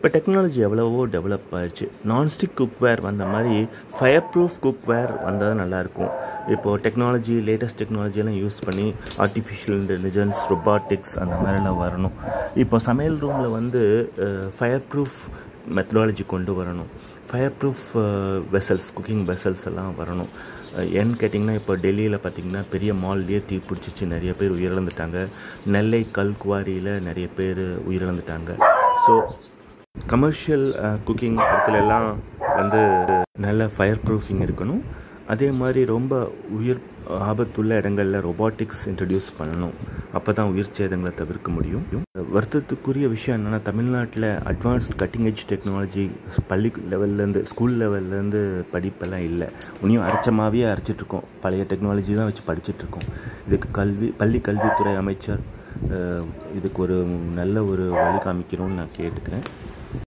இப்போ டெக்னாலஜி எவ்வளவோ டெவலப் ஆயிடுச்சு நான்ஸ்டிக் குக்வேர் வந்த மாதிரி ஃபயர் ப்ரூஃப் குக்வேர் வந்தால் நல்லாயிருக்கும் இப்போது டெக்னாலஜி லேட்டஸ்ட் டெக்னாலஜியெல்லாம் யூஸ் பண்ணி ஆர்டிஃபிஷியல் இன்டெலிஜென்ஸ் ரொபாட்டிக்ஸ் அந்த மாதிரிலாம் வரணும் இப்போ சமையல் ரூமில் வந்து ஃபயர் ப்ரூஃப் மெத்தடாலஜி கொண்டு வரணும் fire proof vessels cooking vessels எல்லாம் வரணும் அஹ் ஏன்னு கேட்டிங்கன்னா இப்போ டெல்லியில் பார்த்திங்கன்னா பெரிய மால்லேயே தீ பிடிச்சிச்சு நிறைய பேர் உயிரிழந்துட்டாங்க நெல்லை கல்குவாரியில் நிறைய பேர் உயிரிழந்துட்டாங்க ஸோ கமர்ஷியல் குக்கிங் இடத்துல எல்லாம் வந்து நல்ல ஃபயர் ப்ரூஃபிங் இருக்கணும் அதே மாதிரி ரொம்ப உயிர் ஆபத்துள்ள இடங்களில் ரொபாட்டிக்ஸ் இன்ட்ரடியூஸ் பண்ணணும் அப்போ தான் உயிர் சேதங்களை தவிர்க்க முடியும் வருத்தத்துக்குரிய விஷயம் என்னென்னா தமிழ்நாட்டில் அட்வான்ஸ்ட் கட்டிங் எஜ் டெக்னாலஜி பள்ளி லெவல்லேருந்து ஸ்கூல் லெவல்லேருந்து படிப்பெல்லாம் இல்லை இனியும் அரைச்சமாகவே அரைச்சிட்ருக்கோம் பழைய டெக்னாலஜி தான் வச்சு படிச்சிட்ருக்கோம் இதுக்கு கல்வி பள்ளி கல்வித்துறை அமைச்சர் அஹ், இதுக்கு ஒரு நல்ல ஒரு வழி காமிக்கணும்னு நான் கேட்டுக்கிறேன்